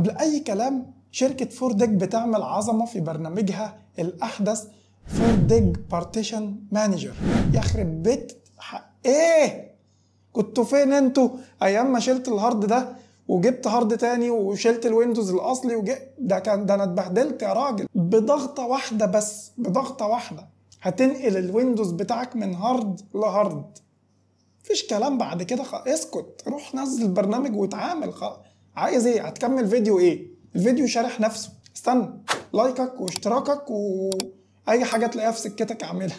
قبل اي كلام شركه فورديك بتعمل عظمه في برنامجها الاحدث فورديك بارتيشن مانجر يخرب بيت حق ايه كنتوا فين انتوا ايام ما شلت الهارد ده وجبت هارد تاني وشلت الويندوز الاصلي وج... ده كان ده انا اتبهدلت يا راجل بضغطه واحده بس بضغطه واحده هتنقل الويندوز بتاعك من هارد لهارد مفيش كلام بعد كده خ... اسكت روح نزل البرنامج واتعامل خ... عايز ايه هتكمل فيديو ايه الفيديو شارح نفسه استنى لايكك واشتراكك واي حاجه تلاقيها في سكتك اعملها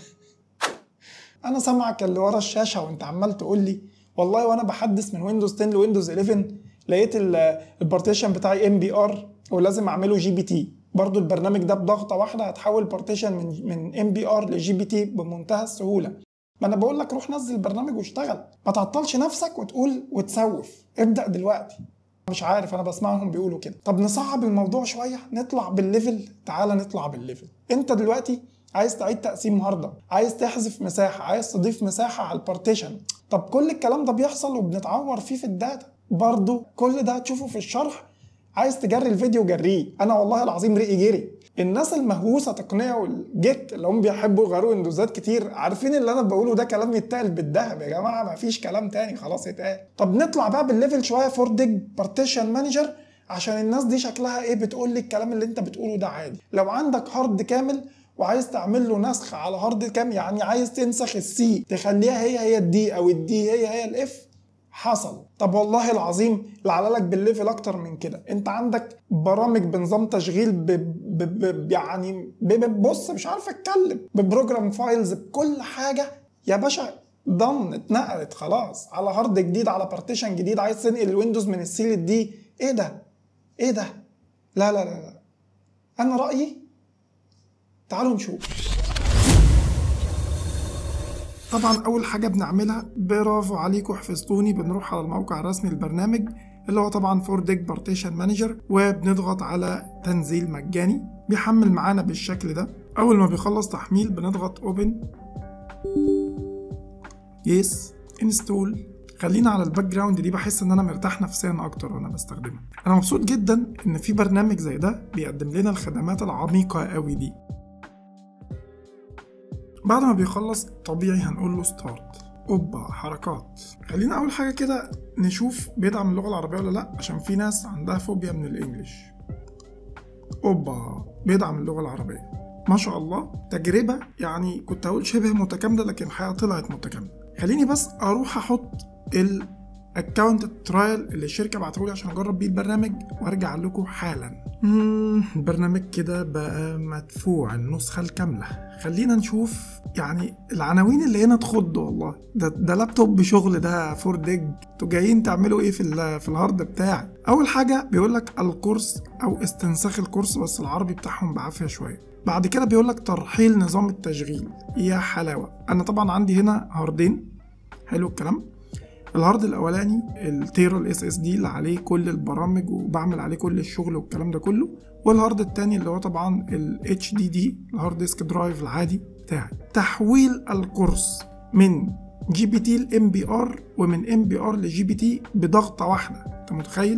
انا سامعك اللي ورا الشاشه وانت عمال تقول لي والله وانا بحدث من ويندوز 10 لويندوز 11 لقيت البارتيشن بتاعي ام بي ار ولازم اعمله جي بي تي برضو البرنامج ده بضغطه واحده هتحول بارتيشن من من ام بي ار لجي بي تي بمنتهى السهوله ما انا بقول لك روح نزل البرنامج واشتغل ما تعطلش نفسك وتقول وتسوف ابدا دلوقتي مش عارف انا بسمعهم بيقولوا كده طب نصعب الموضوع شويه نطلع بالليفل تعالى نطلع بالليفل انت دلوقتي عايز تعيد تقسيم هارده عايز تحذف مساحه عايز تضيف مساحه على البارتيشن طب كل الكلام ده بيحصل وبنتعور فيه في الداتا برضو كل ده هتشوفه في الشرح عايز تجري الفيديو جريه انا والله العظيم رقي جري الناس المهووسه تقنيه والجيك اللي هم بيحبوا يغيروا ويندوزات كتير عارفين اللي انا بقوله ده كلام يتقال بالذهب يا جماعه ما فيش كلام تاني خلاص يتقال طب نطلع بقى بالليفل شويه فور ديج بارتيشن مانجر عشان الناس دي شكلها ايه بتقول لي الكلام اللي انت بتقوله ده عادي لو عندك هارد كامل وعايز تعمل له نسخ على هارد كام يعني عايز تنسخ السي تخليها هي هي الدي او الدي هي هي الاف حصل طب والله العظيم لعل لك بالليفل اكتر من كده انت عندك برامج بنظام تشغيل ب... ب... ب... يعني ب... بص مش عارف اتكلم ببروجرام فايلز بكل حاجه يا باشا ضن اتنقلت خلاص على هارد جديد على بارتيشن جديد عايز تنقل الويندوز من السي للدي ايه ده ايه ده لا لا لا لا انا رايي تعالوا نشوف طبعا اول حاجه بنعملها برافو عليكم حفظتوني بنروح على الموقع الرسمي للبرنامج اللي هو طبعا فورديك بارتيشن مانجر وبنضغط على تنزيل مجاني بيحمل معانا بالشكل ده اول ما بيخلص تحميل بنضغط اوبن يس انستول خلينا على الباك جراوند دي بحس ان انا مرتاح نفسيا اكتر وانا بستخدمها انا مبسوط جدا ان في برنامج زي ده بيقدم لنا الخدمات العميقه قوي دي بعد ما بيخلص طبيعي هنقول له ستارت اوبا حركات خلينا اول حاجه كده نشوف بيدعم اللغه العربيه ولا لا عشان في ناس عندها فوبيا من الانجليش اوبا بيدعم اللغه العربيه ما شاء الله تجربه يعني كنت هقول شبه متكامله لكن الحقيقه طلعت متكامله خليني بس اروح احط الاكونت الترايل اللي الشركه بعتهولي عشان اجرب بيه البرنامج وارجع لكم حالا البرنامج كده بقى مدفوع النسخه الكامله خلينا نشوف يعني العناوين اللي هنا تخض والله ده ده لابتوب شغل ده فور ديج انتوا جايين تعملوا ايه في في الهارد بتاعي اول حاجه بيقول لك الكورس او استنساخ الكورس بس العربي بتاعهم بعافيه شويه بعد كده بيقول لك ترحيل نظام التشغيل يا حلاوه انا طبعا عندي هنا هاردين حلو الكلام الهارد الاولاني التيرا الاس اس دي اللي عليه كل البرامج وبعمل عليه كل الشغل والكلام ده كله والهارد التاني اللي هو طبعا الاتش دي دي الهارد ديسك درايف العادي بتاعي تحويل القرص من جي بي تي لام بي ار ومن ام بي ار لجي بي تي بضغطه واحده انت متخيل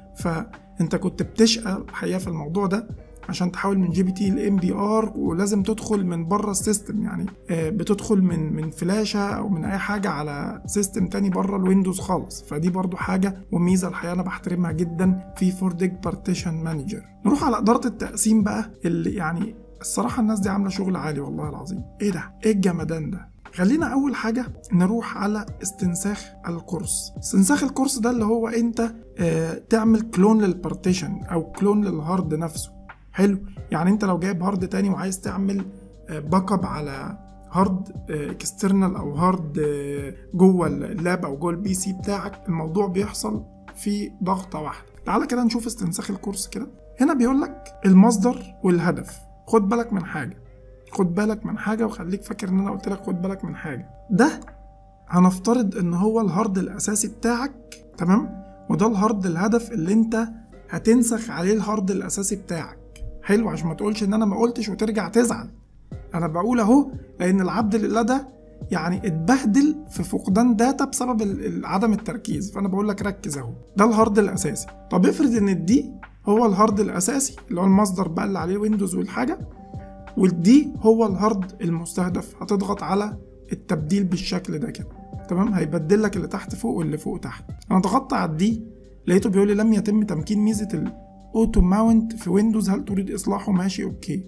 فانت كنت بتشقى الحقيقه في الموضوع ده عشان تحول من جي بي تي لام بي ار ولازم تدخل من بره السيستم يعني بتدخل من من فلاشه او من اي حاجه على سيستم تاني بره الويندوز خالص فدي برضو حاجه وميزه الحقيقه انا بحترمها جدا في فورديك بارتيشن مانجر نروح على اداره التقسيم بقى اللي يعني الصراحه الناس دي عامله شغل عالي والله العظيم ايه ده ايه الجمدان ده خلينا اول حاجه نروح على استنساخ الكورس استنساخ الكورس ده اللي هو انت اه تعمل كلون للبارتيشن او كلون للهارد نفسه حلو يعني انت لو جايب هارد تاني وعايز تعمل باك اب على هارد اكسترنال او هارد جوه اللاب او جوه البي سي بتاعك الموضوع بيحصل في ضغطه واحده تعالى كده نشوف استنساخ الكورس كده هنا بيقول لك المصدر والهدف خد بالك من حاجه خد بالك من حاجه وخليك فاكر ان انا قلت لك خد بالك من حاجه ده هنفترض ان هو الهارد الاساسي بتاعك تمام وده الهارد الهدف اللي انت هتنسخ عليه الهارد الاساسي بتاعك حلو عشان ما تقولش ان انا ما قلتش وترجع تزعل انا بقول اهو لان العبد لله ده يعني اتبهدل في فقدان داتا بسبب عدم التركيز فانا بقول لك ركز اهو ده الهارد الاساسي طب افرض ان الدي هو الهارد الاساسي اللي هو المصدر بقى اللي عليه ويندوز والحاجه والدي هو الهارد المستهدف هتضغط على التبديل بالشكل ده كده تمام هيبدل لك اللي تحت فوق واللي فوق تحت انا ضغطت على الدي لقيته بيقول لي لم يتم تمكين ميزه الاوتو ماونت في ويندوز هل تريد اصلاحه ماشي اوكي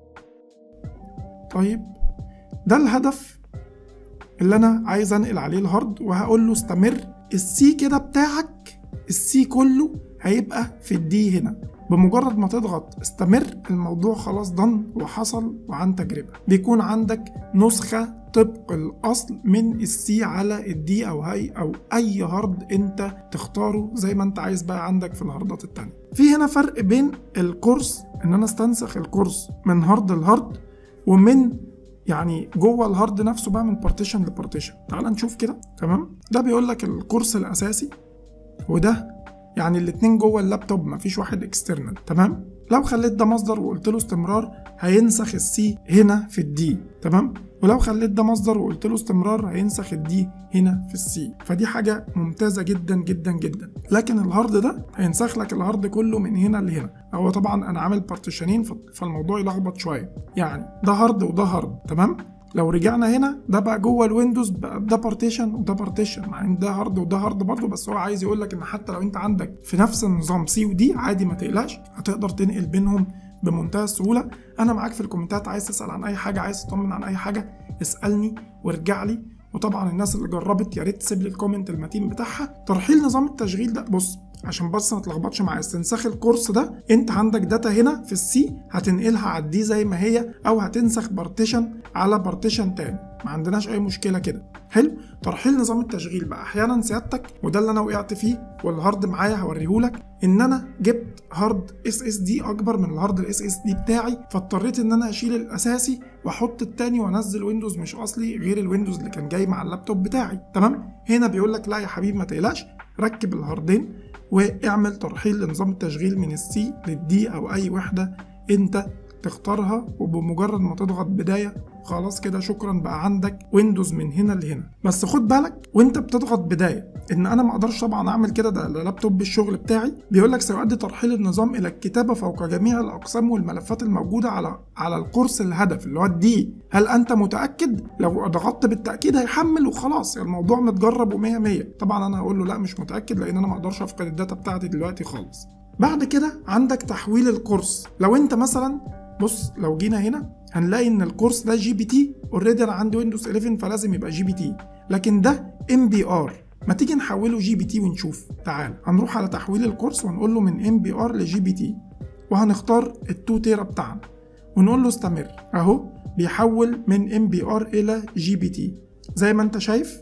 طيب ده الهدف اللي انا عايز انقل عليه الهارد وهقول له استمر السي كده بتاعك السي كله هيبقى في الدي هنا بمجرد ما تضغط استمر الموضوع خلاص ضن وحصل وعن تجربة بيكون عندك نسخة طبق الأصل من السي على الدي أو هاي أو أي هارد أنت تختاره زي ما أنت عايز بقى عندك في الهاردات التانية في هنا فرق بين الكورس إن أنا استنسخ الكورس من هارد لهارد ومن يعني جوه الهارد نفسه بقى من بارتيشن لبارتيشن تعال نشوف كده تمام ده بيقول لك الكورس الاساسي وده يعني الاتنين جوه اللابتوب مفيش واحد اكسترنال تمام لو خليت ده مصدر وقلت له استمرار هينسخ السي هنا في الدي تمام ولو خليت ده مصدر وقلت له استمرار هينسخ الدي هنا في السي فدي حاجه ممتازه جدا جدا جدا لكن الهارد ده هينسخ لك الهارد كله من هنا لهنا هو طبعا انا عامل بارتيشنين فالموضوع يلخبط شويه يعني ده هارد وده هارد تمام لو رجعنا هنا ده بقى جوه الويندوز بقى ده بارتيشن وده بارتيشن مع ان ده هارد وده هارد برضه بس هو عايز يقول لك ان حتى لو انت عندك في نفس النظام سي ودي عادي ما تقلقش هتقدر تنقل بينهم بمنتهى السهوله انا معاك في الكومنتات عايز تسال عن اي حاجه عايز تطمن عن اي حاجه اسالني وارجع لي وطبعا الناس اللي جربت يا ريت تسيب لي الكومنت المتين بتاعها ترحيل نظام التشغيل ده بص عشان بس ما تلخبطش مع استنساخ الكورس ده انت عندك داتا هنا في السي هتنقلها على الدي زي ما هي او هتنسخ بارتيشن على بارتيشن تاني ما عندناش اي مشكله كده حلو ترحيل نظام التشغيل بقى احيانا سيادتك وده اللي انا وقعت فيه والهارد معايا هوريهولك ان انا جبت هارد اس اس دي اكبر من الهارد الاس اس دي بتاعي فاضطريت ان انا اشيل الاساسي واحط التاني وانزل ويندوز مش اصلي غير الويندوز اللي كان جاي مع اللابتوب بتاعي تمام هنا بيقول لك لا يا حبيبي ما تقلقش ركب الهاردين واعمل ترحيل لنظام التشغيل من السي للدي او اي وحده انت تختارها وبمجرد ما تضغط بدايه خلاص كده شكرا بقى عندك ويندوز من هنا لهنا بس خد بالك وانت بتضغط بدايه ان انا ما اقدرش طبعا اعمل كده ده لابتوب الشغل بتاعي بيقول لك سيؤدي ترحيل النظام الى الكتابه فوق جميع الاقسام والملفات الموجوده على على القرص الهدف اللي هو الدي هل انت متاكد لو ضغطت بالتاكيد هيحمل وخلاص يعني الموضوع متجرب و100 100 طبعا انا هقول له لا مش متاكد لان انا ما اقدرش افقد الداتا بتاعتي دلوقتي خالص بعد كده عندك تحويل القرص لو انت مثلا بص لو جينا هنا هنلاقي ان الكورس ده جي بي تي اوريدي انا عندي ويندوز 11 فلازم يبقى جي بي تي لكن ده ام بي ار ما تيجي نحوله جي بي تي ونشوف تعال هنروح على تحويل الكورس ونقول له من ام بي ار لجي بي تي وهنختار ال2 تيرا بتاعنا ونقول له استمر اهو بيحول من ام بي ار الى جي بي تي زي ما انت شايف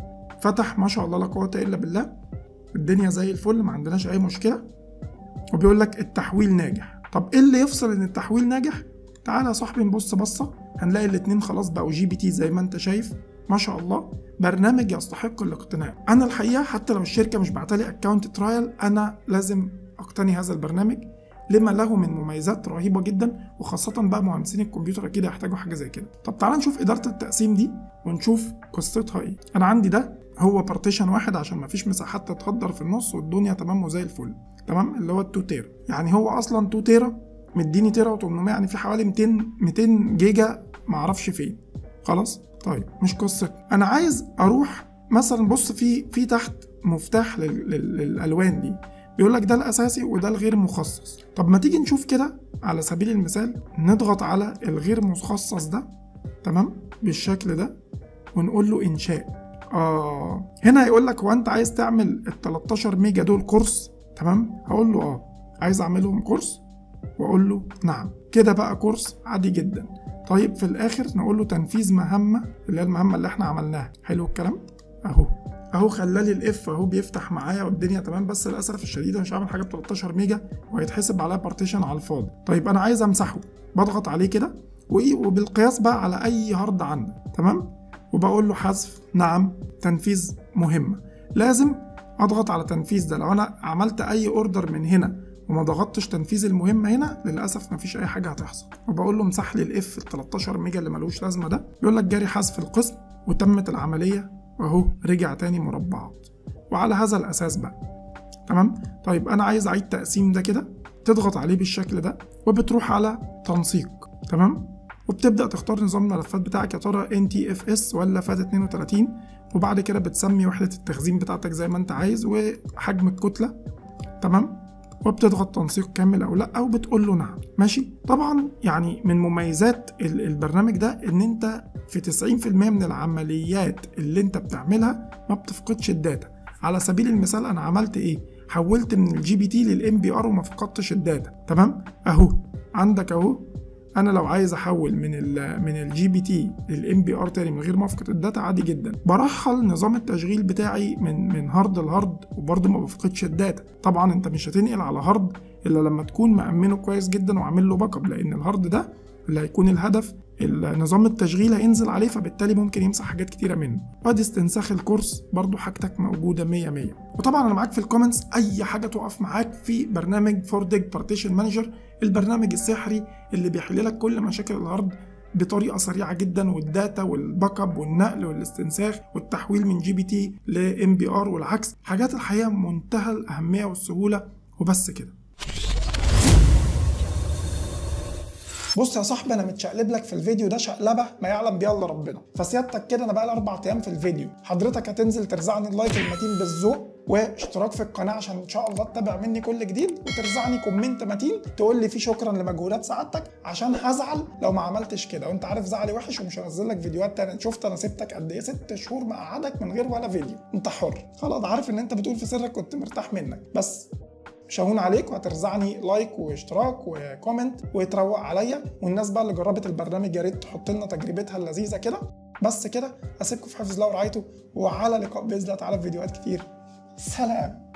فتح ما شاء الله لا قوه الا بالله الدنيا زي الفل ما عندناش اي مشكله وبيقول لك التحويل ناجح طب ايه اللي يفصل ان التحويل ناجح تعالى يا صاحبي نبص بصه هنلاقي الاتنين خلاص بقوا جي بي تي زي ما انت شايف ما شاء الله برنامج يستحق الاقتناء انا الحقيقه حتى لو الشركه مش بعتلي اكونت ترايل انا لازم اقتني هذا البرنامج لما له من مميزات رهيبه جدا وخاصه بقى مهندسين الكمبيوتر اكيد هيحتاجوا حاجه زي كده طب تعالى نشوف اداره التقسيم دي ونشوف قصتها ايه انا عندي ده هو بارتيشن واحد عشان مفيش مساحات تتهدر في النص والدنيا تمام وزي الفل تمام اللي هو ال 2 تيرا يعني هو اصلا 2 تيرا مديني تيرا و800 يعني في حوالي 200 200 جيجا معرفش فين خلاص طيب مش قصه انا عايز اروح مثلا بص في في تحت مفتاح لل... لل... للالوان دي بيقول لك ده الاساسي وده الغير مخصص طب ما تيجي نشوف كده على سبيل المثال نضغط على الغير مخصص ده تمام بالشكل ده ونقول له انشاء اه هنا هيقول لك هو انت عايز تعمل ال 13 ميجا دول كورس تمام هقول له اه عايز اعملهم كورس واقول له نعم كده بقى كورس عادي جدا طيب في الاخر نقول له تنفيذ مهمه اللي هي المهمه اللي احنا عملناها حلو الكلام اهو اهو خلالي الاف اهو بيفتح معايا والدنيا تمام بس للاسف الشديد مش عامل حاجه ب 13 ميجا وهيتحسب عليها بارتيشن على الفاضي طيب انا عايز امسحه بضغط عليه كده وايه وبالقياس بقى على اي هارد عندك تمام وبقول له حذف نعم تنفيذ مهمه لازم اضغط على تنفيذ ده لو انا عملت اي اوردر من هنا وما ضغطتش تنفيذ المهمه هنا للاسف مفيش اي حاجه هتحصل وبقول له امسح لي الاف ال 13 ميجا اللي ملوش لازمه ده بيقول لك جاري حذف القسم وتمت العمليه واهو رجع تاني مربعات وعلى هذا الاساس بقى تمام طيب انا عايز اعيد تقسيم ده كده تضغط عليه بالشكل ده وبتروح على تنسيق تمام وبتبدا تختار نظام الملفات بتاعك يا ترى NTFS ولا فات 32 وبعد كده بتسمي وحده التخزين بتاعتك زي ما انت عايز وحجم الكتله تمام وبتضغط تنسيق كامل او لا وبتقول له نعم ماشي طبعا يعني من مميزات البرنامج ده ان انت في 90% من العمليات اللي انت بتعملها ما بتفقدش الداتا على سبيل المثال انا عملت ايه حولت من الجي بي تي للام بي ار وما فقدتش الداتا تمام اهو عندك اهو انا لو عايز احول من ال من الجي بي تي للام بي ار تاني من غير ما افقد الداتا عادي جدا برحل نظام التشغيل بتاعي من من هارد لهارد وبرضه ما بفقدش الداتا طبعا انت مش هتنقل على هارد الا لما تكون مأمنه كويس جدا وعامل له باك اب لان الهارد ده اللي هيكون الهدف نظام التشغيل هينزل عليه فبالتالي ممكن يمسح حاجات كتيره منه وادي استنساخ الكورس برضو حاجتك موجوده 100 100 وطبعا انا معاك في الكومنتس اي حاجه تقف معاك في برنامج فورديج بارتيشن مانجر البرنامج السحري اللي بيحل لك كل مشاكل الهارد بطريقه سريعه جدا والداتا والباك اب والنقل والاستنساخ والتحويل من جي بي تي لام بي ار والعكس حاجات الحقيقه منتهى الاهميه والسهوله وبس كده بص يا صاحبي انا متشقلب لك في الفيديو ده شقلبه ما يعلم بيها الا ربنا فسيادتك كده انا بقى لي اربع ايام في الفيديو حضرتك هتنزل ترزعني اللايك المتين بالذوق واشتراك في القناه عشان ان شاء الله تتابع مني كل جديد وترزعني كومنت متين تقول لي فيه شكرا لمجهودات سعادتك عشان هزعل لو ما عملتش كده وانت عارف زعلي وحش ومش هنزل لك فيديوهات تانية شفت انا سبتك قد ايه ست شهور مقعدك من غير ولا فيديو انت حر خلاص عارف ان انت بتقول في سرك كنت مرتاح منك بس شهون عليك وهترزعني لايك واشتراك وكومنت وتروق عليا والناس بقى اللي جربت البرنامج يا ريت تحط لنا تجربتها اللذيذه كده بس كده اسيبكم في حفظ الله ورعايته وعلى لقاء باذن الله تعالى في فيديوهات كتير سلام